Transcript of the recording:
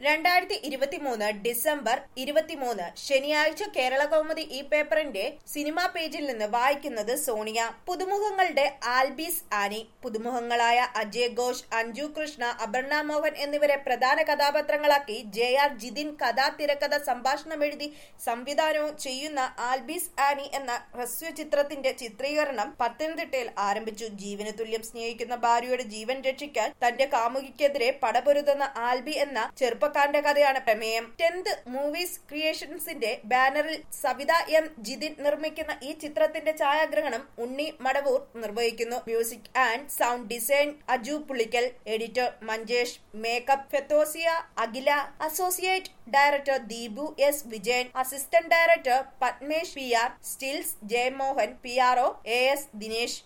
രണ്ടായിരത്തി ഇരുപത്തിമൂന്ന് ഡിസംബർ ഇരുപത്തിമൂന്ന് ശനിയാഴ്ച കേരള കൗമുദി ഈ പേപ്പറിന്റെ സിനിമാ പേജിൽ നിന്ന് വായിക്കുന്നത് സോണിയ പുതുമുഖങ്ങളുടെ ആൽബീസ് ആനി പുതുമുഖങ്ങളായ അജയ് ഘോഷ് അഞ്ജു കൃഷ്ണ അപർണ മോഹൻ എന്നിവരെ പ്രധാന കഥാപാത്രങ്ങളാക്കി ജെ ആർ ജിതിൻ കഥാ തിരക്കഥ സംഭാഷണം എഴുതി സംവിധാനവും ചെയ്യുന്ന ആൽബീസ് ആനി എന്ന ഹ്രസ്വ ചിത്രത്തിന്റെ ചിത്രീകരണം പത്തനംതിട്ടയിൽ ആരംഭിച്ചു ജീവന് തുല്യം സ്നേഹിക്കുന്ന ഭാര്യയുടെ ജീവൻ രക്ഷിക്കാൻ തന്റെ കാമുകിക്കെതിരെ പടപൊരുതുന്ന ആൽബി എന്ന ചെറുപ്പക്കാരന്റെ കഥയാണ് പ്രമേയം ടെൻത് മൂവീസ് ക്രിയേഷൻസിന്റെ ബാനറിൽ സവിത എം ജിതിൻ നിർമ്മിക്കുന്ന ഈ ചിത്രത്തിന്റെ ഛായാഗ്രഹണം ഉണ്ണി മടവൂർ നിർവഹിക്കുന്നു music and sound design Aju Pulickal editor Manjesh makeup ഫെത്തോസിയ Akhila associate director Deepu S Vijayan assistant director Padmesh P R stills Jayamohan P R O A S Dinesh